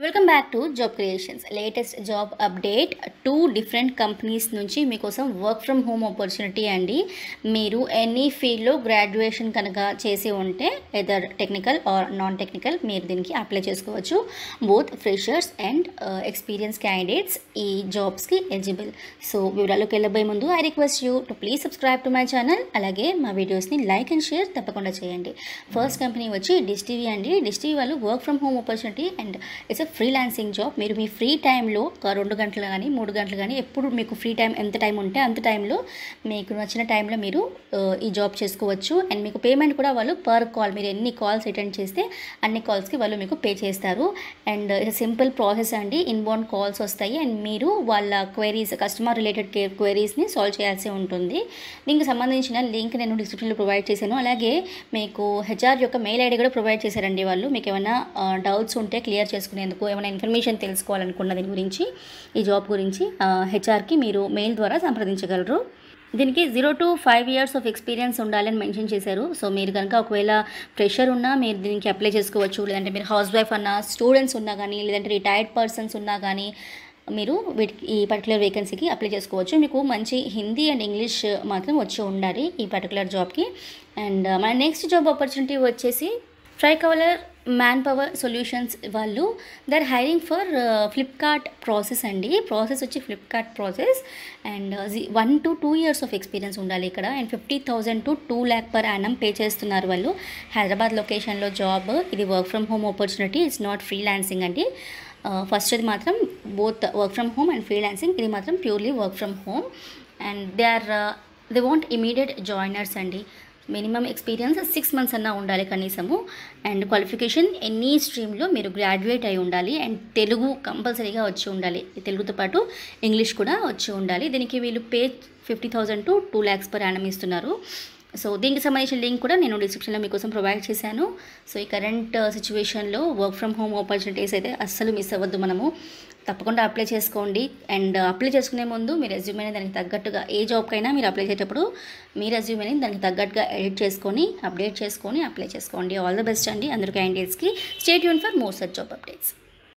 welcome back to job creations latest job update two different companies నుంచి మీకోసం work from home opportunity అండి మీరు any ఫీల్డ్లో graduation కనుక చేసి ఉంటే either technical or non technical మీరు దీనికి అప్లై చేసుకోవచ్చు both freshers and experience candidates ఈ జాబ్స్కి ఎలిజిబుల్ సో వివరాలకు వెళ్ళబోయే ముందు I request you to please subscribe to my channel అలాగే మా వీడియోస్ని లైక్ అండ్ షేర్ తప్పకుండా చేయండి ఫస్ట్ కంపెనీ వచ్చి డిష్ టీవీ అండి డిష్ టీవీ వాళ్ళు work from home opportunity and it's freelancing job మీరు మీ ఫ్రీ టైంలో ఒక రెండు గంటలు కానీ మూడు గంటలు కానీ ఎప్పుడు మీకు ఫ్రీ టైం ఎంత టైం ఉంటే అంత టైంలో మీకు నచ్చిన టైంలో మీరు ఆ, ఈ జాబ్ చేసుకోవచ్చు అండ్ మీకు పేమెంట్ కూడా వాళ్ళు పర్ కాల్ మీరు ఎన్ని కాల్స్ అటెండ్ చేస్తే అన్ని కాల్స్కి వాళ్ళు మీకు పే చేస్తారు అండ్ సింపుల్ ప్రాసెస్ అండి ఇన్బౌండ్ కాల్స్ వస్తాయి అండ్ మీరు వాళ్ళ క్వైరీస్ కస్టమర్ రిలేటెడ్ కేర్ క్వైరీస్ని సాల్వ్ చేయాల్సి ఉంటుంది దీనికి సంబంధించిన లింక్ నేను డిస్క్రిప్షన్లో ప్రొవైడ్ చేశాను అలాగే మీకు హెచ్ఆర్ యొక్క మెయిల్ ఐడి కూడా ప్రొవైడ్ చేశారండి వాళ్ళు మీకు ఏమైనా డౌట్స్ ఉంటే క్లియర్ చేసుకునేందుకు ఏమైనా ఇన్ఫర్మేషన్ తెలుసుకోవాలనుకున్న దీని గురించి ఈ జాబ్ గురించి హెచ్ఆర్కి మీరు మెయిల్ ద్వారా సంప్రదించగలరు దీనికి zero to five years of experience ఉండాలని మెన్షన్ చేశారు సో మీరు కనుక ఒకవేళ ప్రెషర్ ఉన్నా మీరు దీనికి అప్లై చేసుకోవచ్చు లేదంటే మీరు హౌస్ వైఫ్ అన్నా స్టూడెంట్స్ ఉన్నా కానీ లేదంటే రిటైర్డ్ పర్సన్స్ ఉన్నా కానీ మీరు వీటికి ఈ పర్టికులర్ వేకెన్సీకి అప్లై చేసుకోవచ్చు మీకు మంచి హిందీ అండ్ ఇంగ్లీష్ మాత్రం వచ్చి ఉండాలి ఈ పర్టికులర్ జాబ్కి అండ్ మన నెక్స్ట్ జాబ్ ఆపర్చునిటీ వచ్చేసి ట్రైకవలర్ మ్యాన్ పవర్ సొల్యూషన్స్ వాళ్ళు they're hiring for Flipkart process అండి ప్రాసెస్ వచ్చి Flipkart process and one to two years of experience ఉండాలి ఇక్కడ and fifty thousand to two lakh per annum pay చేస్తున్నారు వాళ్ళు హైదరాబాద్ లొకేషన్లో జాబ్ ఇది work from home opportunity it's not freelancing అండి first అది మాత్రం both work from home and freelancing ఇది మాత్రం purely work from home and they are they want immediate joiners అండి మినిమం ఎక్స్పీరియన్స్ సిక్స్ మంత్స్ అన్నా ఉండాలి కనీసము అండ్ క్వాలిఫికేషన్ ఎనీ స్ట్రీమ్లో మీరు గ్రాడ్యుయేట్ అయి ఉండాలి అండ్ తెలుగు కంపల్సరీగా వచ్చి ఉండాలి తెలుగుతో పాటు ఇంగ్లీష్ కూడా వచ్చి ఉండాలి దీనికి వీళ్ళు pay fifty thousand to two lakhs per annum ఇస్తున్నారు సో దీనికి సంబంధించిన లింక్ కూడా నేను డిస్క్రిప్షన్లో మీకోసం ప్రొవైడ్ చేశాను సో ఈ కరెంట్ సిచ్యువేషన్లో వర్క్ ఫ్రమ్ హోమ్ ఆపర్చునిటీస్ అయితే అస్సలు మిస్ అవ్వద్దు మనము తప్పకుండా అప్లై చేసుకోండి అండ్ అప్లై చేసుకునే ముందు మీ రెజ్యూమేని దానికి తగ్గట్టుగా ఏ జాబ్కైనా మీరు అప్లై చేసేటప్పుడు మీ రెజ్యూమేని దానికి తగ్గట్టుగా ఎడిట్ చేసుకొని అప్డేట్ చేసుకొని అప్లై చేసుకోండి ఆల్ ద బెస్ట్ అండి అందరు క్యాండిడేట్స్కి స్టేట్ యూన్ for more such job updates